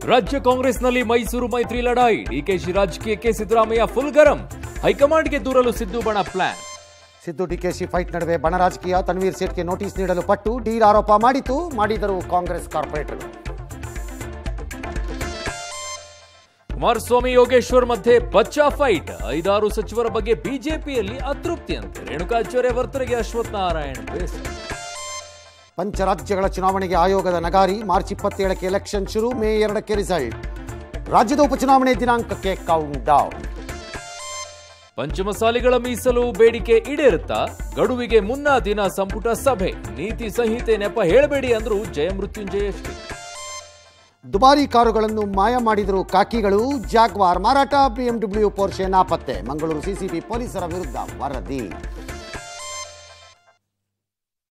ರಾಜ್ಯ ಕಾಂಗ್ರೆಸ್ನಲ್ಲಿ ಮೈಸೂರು ಮೈತ್ರಿ ಲಢಾಯಿ ಡಿಕೆಶಿ ರಾಜಕೀಯಕ್ಕೆ ಸಿದ್ದರಾಮಯ್ಯ ಫುಲ್ ಗರಂ ಹೈಕಮಾಂಡ್ಗೆ ದೂರಲು ಸಿದ್ದು ಬಣ ಪ್ಲಾನ್ ಸಿದ್ದು ಡಿಕೆಶಿ ಫೈಟ್ ನಡುವೆ ಬಣ ರಾಜಕೀಯ ತನ್ವೀರ್ ಸೇಠ್ಗೆ ನೋಟಿಸ್ ನೀಡಲು ಪಟ್ಟು ಡೀಲ್ ಆರೋಪ ಮಾಡಿತು ಮಾಡಿದರು ಕಾಂಗ್ರೆಸ್ ಕಾರ್ಪೊರೇಟರ್ ಕುಮಾರಸ್ವಾಮಿ ಯೋಗೇಶ್ವರ್ ಮಧ್ಯೆ ಬಚ್ಚಾ ಫೈಟ್ ಐದಾರು ಸಚಿವರ ಬಗ್ಗೆ ಬಿಜೆಪಿಯಲ್ಲಿ ಅತೃಪ್ತಿ ಅಂತೆ ರೇಣುಕಾಚಾರ್ಯ ವರ್ತನೆಗೆ ಅಶ್ವಥ್ ನಾರಾಯಣ್ ಬೇಸರ ಪಂಚರಾಜ್ಯಗಳ ಚುನಾವಣೆಗೆ ಆಯೋಗದ ನಗಾರಿ ಮಾರ್ಚ್ ಇಪ್ಪತ್ತೇಳಕ್ಕೆ ಎಲೆಕ್ಷನ್ ಶುರು ಮೇ ಎರಡಕ್ಕೆ ರಿಸಲ್ಟ್ ರಾಜ್ಯದ ಉಪಚುನಾವಣೆ ದಿನಾಂಕಕ್ಕೆ ಕೌಂಟ್ ಡೌನ್ ಪಂಚಮಸಾಲಿಗಳ ಮೀಸಲು ಬೇಡಿಕೆ ಈಡೇರುತ್ತಾ ಗಡುವಿಗೆ ಮುನ್ನ ದಿನ ಸಂಪುಟ ಸಭೆ ನೀತಿ ಸಂಹಿತೆ ನೆಪ ಹೇಳಬೇಡಿ ಅಂದ್ರು ಜಯಮೃತ್ಯುಂಜಯ ಶ್ರೀ ದುಬಾರಿ ಕಾರುಗಳನ್ನು ಮಾಯ ಮಾಡಿದರು ಕಾಕಿಗಳು ಜಾಗ್ವಾರ್ ಮಾರಾಟ ಬಿಎಂಡಬ್ಲ್ಯೂ ಪೋರ್ಷೆ ನಾಪತ್ತೆ ಮಂಗಳೂರು ಸಿಸಿಬಿ ಪೊಲೀಸರ ವಿರುದ್ಧ ವರದಿ